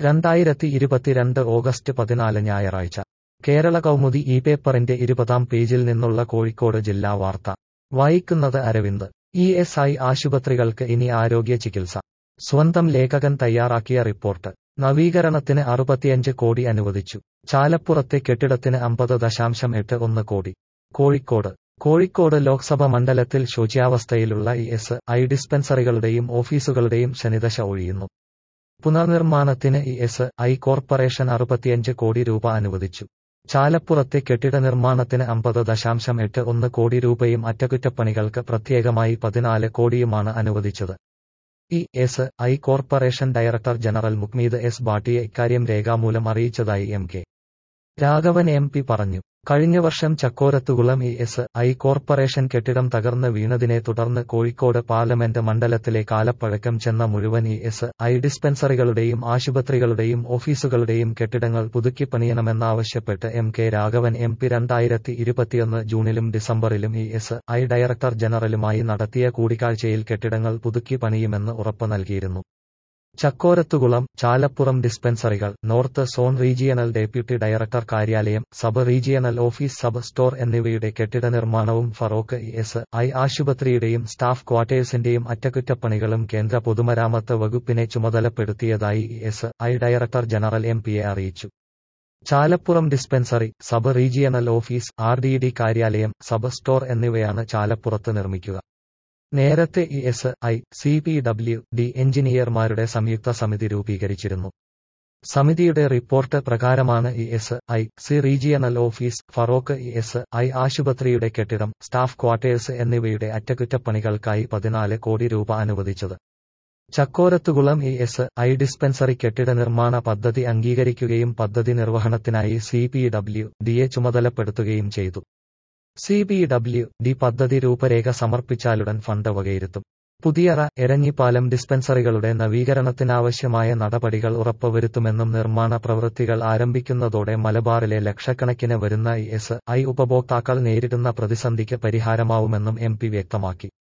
രണ്ടായിരത്തി ഇരുപത്തിരണ്ട് ഓഗസ്റ്റ് പതിനാല് ഞായറാഴ്ച കേരള കൗമുദി ഈ പേപ്പറിന്റെ ഇരുപതാം പേജിൽ നിന്നുള്ള കോഴിക്കോട് ജില്ലാ വാർത്ത വായിക്കുന്നത് അരവിന്ദ് ഇ എസ് ഐ ആശുപത്രികൾക്ക് ഇനി ആരോഗ്യ ചികിത്സ സ്വന്തം ലേഖകൻ തയ്യാറാക്കിയ റിപ്പോർട്ട് നവീകരണത്തിന് അറുപത്തിയഞ്ച് കോടി അനുവദിച്ചു ചാലപ്പുറത്തെ കെട്ടിടത്തിന് അമ്പത് ദശാംശം എട്ട് ഒന്ന് കോടി കോഴിക്കോട് കോഴിക്കോട് ലോക്സഭ മണ്ഡലത്തിൽ ശോച്യാവസ്ഥയിലുള്ള ഇ എസ് ഐ ഡിസ്പെൻസറികളുടെയും ഓഫീസുകളുടെയും ശനിദശ ഒഴിയുന്നു പുനർനിർമ്മാണത്തിന് ഇ എസ് ഐ കോർപ്പറേഷൻ അറുപത്തിയഞ്ച് കോടി രൂപ അനുവദിച്ചു ചാലപ്പുറത്തെ കെട്ടിട നിർമ്മാണത്തിന് അമ്പത് ദശാംശം എട്ട് ഒന്ന് കോടി രൂപയും അറ്റകുറ്റപ്പണികൾക്ക് പ്രത്യേകമായി പതിനാല് കോടിയുമാണ് അനുവദിച്ചത് E S I corporation director general Mukmeet S ബാട്ടിയെ ഇക്കാര്യം രേഖാമൂലം അറിയിച്ചതായി M K Raghavan M P പറഞ്ഞു കഴിഞ്ഞ വർഷം Chakkorathukulam E S I corporation കെട്ടിടം തകർന്ന് വീണതിനെ തുടർന്ന് കോഴിക്കോട് പാർലമെന്റ് മണ്ഡലത്തിലെ കാലപ്പഴക്കം ചെന്ന മുഴുവൻ ഇ എസ് ഐ ഡിസ്പെൻസറികളുടെയും ആശുപത്രികളുടെയും ഓഫീസുകളുടെയും കെട്ടിടങ്ങൾ പുതുക്കിപ്പണിയണമെന്നാവശ്യപ്പെട്ട് M K Raghavan M P രണ്ടായിരത്തി ഇരുപത്തിയൊന്ന് ജൂണിലും ഡിസംബറിലും ഇ എസ് ഐ ഡയറക്ടർ ജനറലുമായി നടത്തിയ കൂടിക്കാഴ്ചയിൽ കെട്ടിടങ്ങൾ പുതുക്കി പണിയുമെന്ന് ഉറപ്പ് നൽകിയിരുന്നു ചക്കോരത്തുകുളം ചാലപ്പുറം ഡിസ്പെൻസറികൾ north zone regional deputy director കാര്യാലയം sub regional office sub store എന്നിവയുടെ കെട്ടിട നിർമ്മാണവും ഫറോക്ക് എസ് ഐ ആശുപത്രിയുടെയും സ്റ്റാഫ് ക്വാർട്ടേഴ്സിന്റെയും അറ്റകുറ്റപ്പണികളും കേന്ദ്ര പൊതുമരാമത്ത് വകുപ്പിനെ ചുമതലപ്പെടുത്തിയതായി S I director general M പിയെ അറിയിച്ചു Chalappuram dispensary sub regional office R D D കാര്യാലയം സബ് സ്റ്റോർ എന്നിവയാണ് ചാലപ്പുറത്ത് നിർമ്മിക്കുക നേരത്തെ E S I C P W D എഞ്ചിനീയർമാരുടെ സംയുക്ത സമിതി രൂപീകരിച്ചിരുന്നു സമിതിയുടെ റിപ്പോർട്ട് പ്രകാരമാണ് E S I C regional office Feroke E S I ആശുപത്രിയുടെ കെട്ടിടം സ്റ്റാഫ് ക്വാർട്ടേഴ്സ് എന്നിവയുടെ അറ്റകുറ്റപ്പണികൾക്കായി പതിനാല് കോടി രൂപ അനുവദിച്ചത് Chakkorathukulam E S I dispensary കെട്ടിട നിർമ്മാണ പദ്ധതി അംഗീകരിക്കുകയും പദ്ധതി നിർവഹണത്തിനായി സി പി ഡബ്ല്യു ഡിയെ ചുമതലപ്പെടുത്തുകയും ചെയ്തു സി ബി ഡബ്ല്യു ഡി പദ്ധതി രൂപരേഖ സമർപ്പിച്ചാലുടൻ ഫണ്ട് വകയിരുത്തും പുതിയറ എരഞ്ഞിപ്പാലം ഡിസ്പെൻസറികളുടെ നവീകരണത്തിനാവശ്യമായ നടപടികൾ ഉറപ്പുവരുത്തുമെന്നും നിർമ്മാണ പ്രവൃത്തികൾ ആരംഭിക്കുന്നതോടെ മലബാറിലെ ലക്ഷക്കണക്കിന് വരുന്ന ഇ എസ് ഐ ഉപഭോക്താക്കൾ നേരിടുന്ന പ്രതിസന്ധിക്ക് പരിഹാരമാവുമെന്നും എം പി വ്യക്തമാക്കി